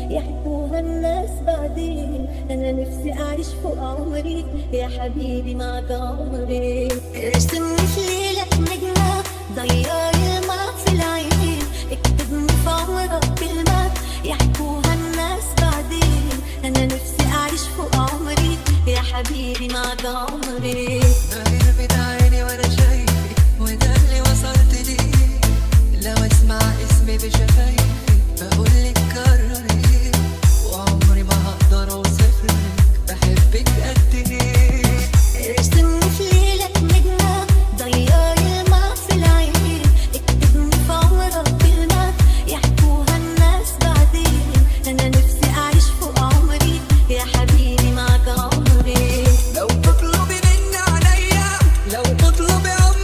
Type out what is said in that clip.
يحكوها الناس بعدين انا نفسي اعيش فوق عمري يا حبيبي معك عمري ارسمني في ليلك نجمة ضيعي الماء في العين اكتبني في عمرك كلمة يحكوها الناس بعدين انا نفسي اعيش فوق عمري يا حبيبي معك عمري داير في عيني وانا شايفك وده اللي وصلت ليه لو اسمع اسمي بشفايفي بقولك كرري وعمري ما هقدر اوصفلك بحبك قد ايه ارسمني في ليلك نجمة ضيعي الماء في العين اكتبني في عمرك كلمة يحكوها الناس بعدين انا نفسي اعيش فوق عمري يا حبيبي معك عمري لو تطلبي مني عليا لو تطلبي عمري